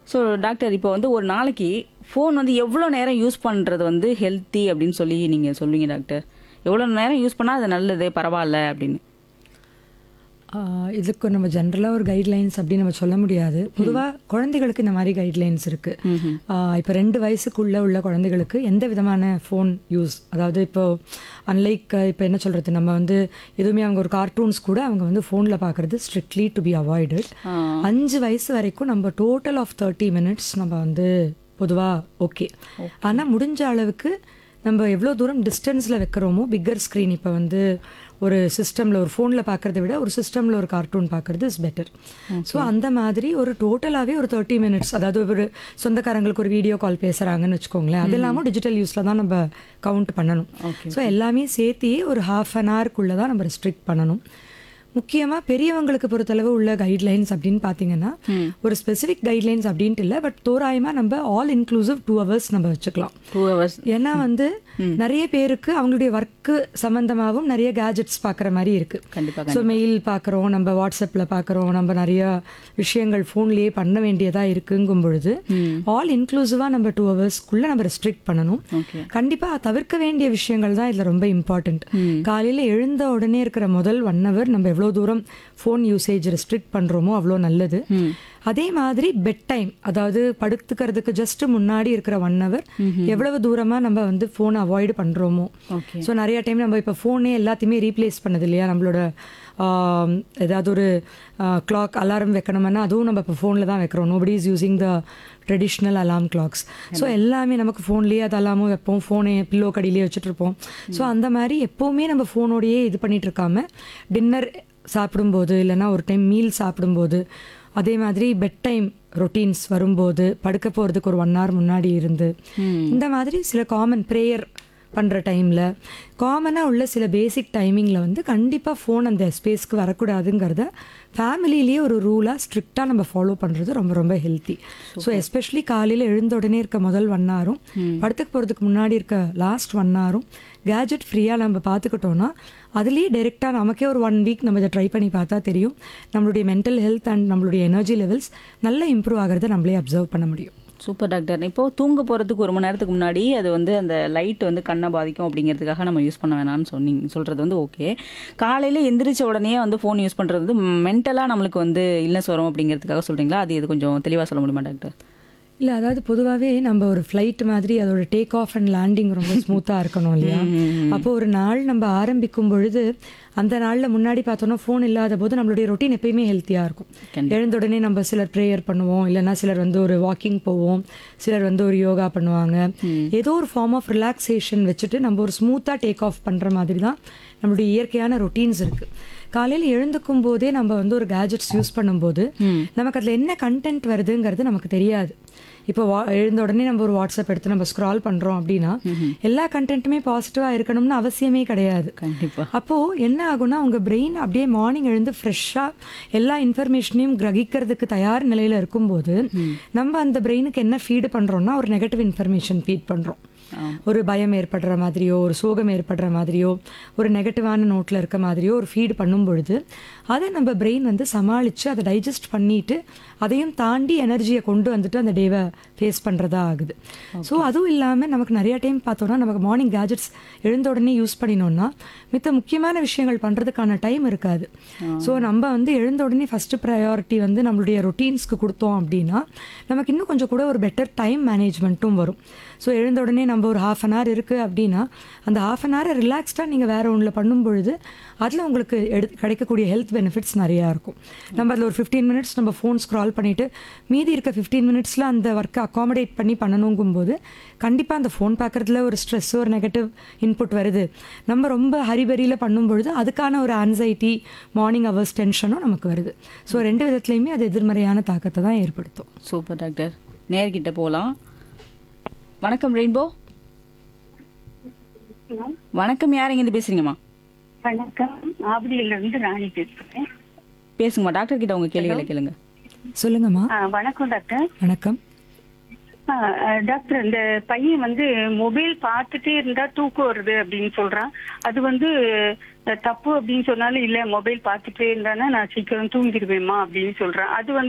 so doctor இப்போ வந்து ஒரு நாளைக்கு ஃபோன் வந்து எவ்வளோ நேரம் யூஸ் பண்ணுறது வந்து ஹெல்த்தி அப்படின்னு சொல்லி நீங்கள் சொல்லுவீங்க டாக்டர் எவ்வளோ நேரம் யூஸ் பண்ணால் அது நல்லது பரவாயில்ல அப்படின்னு ஆஹ் இதுக்கு நம்ம ஜென்ரலாக ஒரு கைட்லைன்ஸ் அப்படின்னு நம்ம சொல்ல முடியாது பொதுவாக குழந்தைகளுக்கு இந்த மாதிரி கைட்லைன்ஸ் இருக்கு இப்போ ரெண்டு வயசுக்குள்ள உள்ள குழந்தைகளுக்கு எந்த விதமான ஃபோன் யூஸ் அதாவது இப்போ அன்லைக் இப்போ என்ன சொல்றது நம்ம வந்து எதுவுமே அவங்க ஒரு கார்ட்டூன்ஸ் கூட அவங்க வந்து ஃபோனில் பார்க்குறது ஸ்ட்ரிக்ட்லி டு பி அவாய்டட் அஞ்சு வயசு வரைக்கும் நம்ம டோட்டல் ஆஃப் தேர்ட்டி மினிட்ஸ் நம்ம வந்து பொதுவாக ஓகே ஆனால் முடிஞ்ச அளவுக்கு நம்ம எவ்வளோ தூரம் டிஸ்டன்ஸில் வைக்கிறோமோ பிக்கர் ஸ்க்ரீன் இப்போ வந்து ஒரு சிஸ்டமில் ஒரு ஃபோனில் பார்க்குறத விட ஒரு சிஸ்டமில் ஒரு கார்ட்டூன் பார்க்குறது இஸ் பெட்டர் ஸோ அந்த மாதிரி ஒரு டோட்டலாகவே ஒரு தேர்ட்டி மினிட்ஸ் அதாவது ஒரு சொந்தக்காரங்களுக்கு ஒரு வீடியோ கால் பேசுகிறாங்கன்னு வச்சுக்கோங்களேன் அது இல்லாமல் டிஜிட்டல் யூஸில் தான் நம்ம கவுண்ட் பண்ணணும் ஸோ எல்லாமே சேர்த்தி ஒரு ஹாஃப் அன் ஹவர்க்குள்ளே தான் நம்ம ரெஸ்ட்ரிக்ட் பண்ணணும் முக்கியமாக பெரியவங்களுக்கு பொறுத்தளவு உள்ள கைட்லைன்ஸ் அப்படின்னு பார்த்தீங்கன்னா ஒரு ஸ்பெசிஃபிக் கைட்லைன்ஸ் அப்படின்ட்டு இல்லை பட் தோராயமாக நம்ம ஆல் இன்க்ளூசிவ் டூ ஹவர்ஸ் நம்ம வச்சுக்கலாம் டூ ஹவர்ஸ் ஏன்னா வந்து நிறைய பேருக்கு அவங்களுடைய ஒர்க்கு சம்பந்தமாகவும் நிறைய கேஜெட்ஸ் பார்க்குற மாதிரி இருக்கு கண்டிப்பாக ஸோ மெயில் பார்க்குறோம் நம்ம வாட்ஸ்அப்பில் பார்க்குறோம் நம்ம நிறைய விஷயங்கள் ஃபோன்லேயே பண்ண வேண்டியதாக இருக்குங்கும் பொழுது ஆல் இன்க்ளூசிவாக நம்ம டூ ஹவர்ஸ்க்குள்ளே நம்ம ரெஸ்ட்ரிக்ட் பண்ணணும் ஓகே கண்டிப்பாக தவிர்க்க வேண்டிய விஷயங்கள் தான் இதில் ரொம்ப இம்பார்ட்டண்ட் காலையில் எழுந்த உடனே இருக்கிற முதல் ஒன் ஹவர் நம்ம எவ்வளோ தூரம் ஃபோன் யூசேஜ் ரெஸ்ட்ரிக்ட் பண்ணுறோமோ அவ்வளோ நல்லது அதே மாதிரி பெட் டைம் அதாவது படுத்துக்கிறதுக்கு ஜஸ்ட் முன்னாடி இருக்கிற ஒன் ஹவர் எவ்வளவு தூரமாக நம்ம வந்து ஃபோனை அவாய்டு பண்ணுறோமோ ஓகே ஸோ நிறைய டைம் நம்ம இப்போ ஃபோனே எல்லாத்தையுமே ரீப்ளேஸ் பண்ணது இல்லையா நம்மளோட ஆம், ஏதாவது ஒரு கிளாக் அலாரம் வைக்கணும்னா அதுவும் நம்ம இப்போ ஃபோனில் தான் வைக்கிறோம் nobody is using the traditional alarm clocks so எல்லாமே நமக்கு ஃபோன்லேயே அது அலாமும் வைப்போம் ஃபோனே பில்லோ கடியிலே வச்சுட்டு இருப்போம் ஸோ அந்த மாதிரி எப்போவுமே நம்ம ஃபோனோடையே இது பண்ணிட்டு இருக்காம டின்னர் சாப்பிடும்போது இல்லைன்னா ஒரு டைம் மீல் சாப்பிடும்போது அதே மாதிரி பெட் டைம் ரொட்டீன்ஸ் வரும்போது படுக்க போகிறதுக்கு ஒரு ஒன் hour முன்னாடி இருந்து இந்த மாதிரி சில காமன் ப்ரேயர் பண்ணுற டைமில் காமனாக உள்ள சில பேசிக் டைமிங்கில் வந்து கண்டிப்பாக ஃபோன் அந்த ஸ்பேஸ்க்கு வரக்கூடாதுங்கிறத ஃபேமிலிலேயே ஒரு ரூலாக ஸ்ட்ரிக்டாக நம்ம ஃபாலோ பண்ணுறது ரொம்ப ரொம்ப ஹெல்த்தி ஸோ எஸ்பெஷலி காலையில் எழுந்த உடனே இருக்க முதல் ஒன் ஹவரும் படத்துக்கு போகிறதுக்கு முன்னாடி இருக்க லாஸ்ட் ஒன் ஹவரும் கேஜெட் ஃப்ரீயாக நம்ம பார்த்துக்கிட்டோன்னா அதுலேயே டைரெக்டாக நமக்கே ஒரு ஒன் வீக் நம்ம இதை ட்ரை பண்ணி பார்த்தா தெரியும் நம்மளுடைய மென்டல் ஹெல்த் அண்ட் நம்மளுடைய எனர்ஜி லெவல்ஸ் நல்லா இம்ப்ரூவ் ஆகிறத நம்மளே அப்சர்வ் பண்ண முடியும் சூப்பர் டாக்டர் இப்போ தூங்க போகிறதுக்கு ஒரு மணி நேரத்துக்கு முன்னாடி அது வந்து அந்த லைட் வந்து கண்ணை பாதிக்கும் அப்படிங்கிறதுக்காக நம்ம யூஸ் பண்ண வேணாம்னு சொன்னீங்க சொல்கிறது வந்து ஓகே காலையில் எந்திரிச்ச உடனே வந்து ஃபோன் யூஸ் பண்ணுறது வந்து மென்டலாக நம்மளுக்கு வந்து இல்லஸ் வரும் அப்படிங்கிறதுக்காக சொல்கிறீங்களா அது இது கொஞ்சம் தெளிவாக சொல்ல முடியுமா டாக்டர் இல்லை அதாவது பொதுவாகவே நம்ம ஒரு ஃப்ளைட் மாதிரி அதோட டேக் ஆஃப் அண்ட் லேண்டிங் ரொம்ப ஸ்மூத்தாக இருக்கணும் இல்லையா அப்போ ஒரு நாள் நம்ம ஆரம்பிக்கும் பொழுது அந்த நாளில் முன்னாடி பார்த்தோன்னா ஃபோன் இல்லாத போது நம்மளுடைய ரொட்டீன் எப்பயுமே ஹெல்த்தியாக இருக்கும் எழுந்த உடனே நம்ம சிலர் ப்ரேயர் பண்ணுவோம் இல்லைன்னா சிலர் வந்து ஒரு வாக்கிங் போவோம் சிலர் வந்து ஒரு யோகா பண்ணுவாங்க ஏதோ ஒரு ஃபார்ம் ஆஃப் ரிலாக்ஸேஷன் வச்சுட்டு நம்ம ஒரு ஸ்மூத்தாக டேக் ஆஃப் பண்ணுற மாதிரி தான் நம்மளுடைய இயற்கையான ரொட்டீன்ஸ் இருக்குது காலையில் எழுந்துக்கும் போதே நம்ம வந்து ஒரு கேஜெட்ஸ் யூஸ் பண்ணும்போது நமக்கு அதில் என்ன கண்டென்ட் வருதுங்கிறது நமக்கு தெரியாது இப்போ வா எழுந்த உடனே நம்ம ஒரு வாட்ஸ்அப் எடுத்து நம்ம ஸ்க்ரால் பண்ணுறோம் அப்படின்னா எல்லா கண்டென்ட்டுமே பாசிட்டிவாக இருக்கணும்னு அவசியமே கிடையாது கண்டிப்பாக அப்போது என்ன ஆகும்னா உங்கள் பிரெயின் அப்படியே மார்னிங் எழுந்து ஃப்ரெஷ்ஷாக எல்லா இன்ஃபர்மேஷனையும் கிரகிக்கிறதுக்கு தயார் நிலையில் இருக்கும்போது நம்ம அந்த பிரெயினுக்கு என்ன ஃபீடு பண்ணுறோம்னா ஒரு நெகட்டிவ் இன்ஃபர்மேஷன் ஃபீட் பண்ணுறோம் ஒரு பயம் ஏற்படுற மாதிரியோ ஒரு சோகம் ஏற்படுற மாதிரியோ ஒரு நெகட்டிவான நோட்டில் இருக்க மாதிரியோ ஒரு ஃபீடு பண்ணும் பொழுது அதை நம்ம பிரெயின் வந்து சமாளித்து அதை டைஜஸ்ட் பண்ணிட்டு அதையும் தாண்டி எனர்ஜியை கொண்டு வந்துட்டு அந்த டேவை ஃபேஸ் பண்ணுறதா ஆகுது ஸோ அதுவும் இல்லாமல் நமக்கு நிறைய டைம் பார்த்தோன்னா நமக்கு மார்னிங் கேஜெட்ஸ் எழுந்த உடனே யூஸ் பண்ணினோம்னா மித்த முக்கியமான விஷயங்கள் பண்ணுறதுக்கான டைம் இருக்காது ஸோ நம்ம வந்து எழுந்த உடனே ஃபஸ்ட்டு ப்ரையாரிட்டி வந்து நம்மளுடைய ரொட்டீன்ஸ்க்கு கொடுத்தோம் அப்படின்னா நமக்கு இன்னும் கொஞ்சம் கூட ஒரு பெட்டர் டைம் மேனேஜ்மெண்ட்டும் வரும் ஸோ எழுந்த உடனே நம்ம ஒரு ஹாஃப் அன் ஹவர் இருக்குது அப்படின்னா அந்த ஹாஃப் அன் ஹவரை ரிலாக்ஸ்டாக நீங்கள் வேறு ஒன்றில் பண்ணும் பொழுது அதில் உங்களுக்கு எடு கிடைக்கக்கூடிய ஹெல்த் பெனிஃபிட்ஸ் நிறையா இருக்கும் நம்ம அதில் ஒரு ஃபிஃப்டீன் மினிட்ஸ் நம்ம ஃபோன் ஸ்க்ரால் பண்ணிவிட்டு மீதி இருக்க ஃபிஃப்டீன் மினிட்ஸில் அந்த ஒர்க்கை அகாமடேட் பண்ணி பண்ணணுங்கும்போது கண்டிப்பாக அந்த ஃபோன் பார்க்குறதுல ஒரு ஸ்ட்ரெஸ் ஒரு நெகட்டிவ் இன்புட் வருது நம்ம ரொம்ப ஹரிபரியில் பண்ணும் பொழுது அதுக்கான ஒரு ஆன்சைட்டி மார்னிங் ஹவர்ஸ் டென்ஷனும் நமக்கு வருது ஸோ ரெண்டு விதத்துலையுமே அது எதிர்மறையான தாக்கத்தை தான் ஏற்படுத்தும் சூப்பர் டாக்டர் நேர்கிட்ட போகலாம் வணக்கம் ரெயின்போ வணக்கம் யார் இருந்து பேசுறீங்கம்மா வணக்கம் ஆவடியில இருந்து ராணி பேசுறேன் பேசுங்கம்மா டாக்டர் கிட்ட உங்க கேள்விகளை கேளுங்க சொல்லுங்கம்மா ஆ, வணக்கம் டாக்டர் வணக்கம் ஆ, ஆ, டாக்டர் இந்த பையன் வந்து மொபைல் பார்த்துட்டே இருந்தா தூக்கம் வருது அப்படின்னு சொல்றான் அது வந்து அஹ், தப்பு அப்படின்னு சொன்னாலும் இல்ல மொபைல் பார்த்துட்டே இருந்தானா நான் சீக்கிரம் தூங்கிடுவேம்மா அப்படின்னு சொல்றான் அது வந்து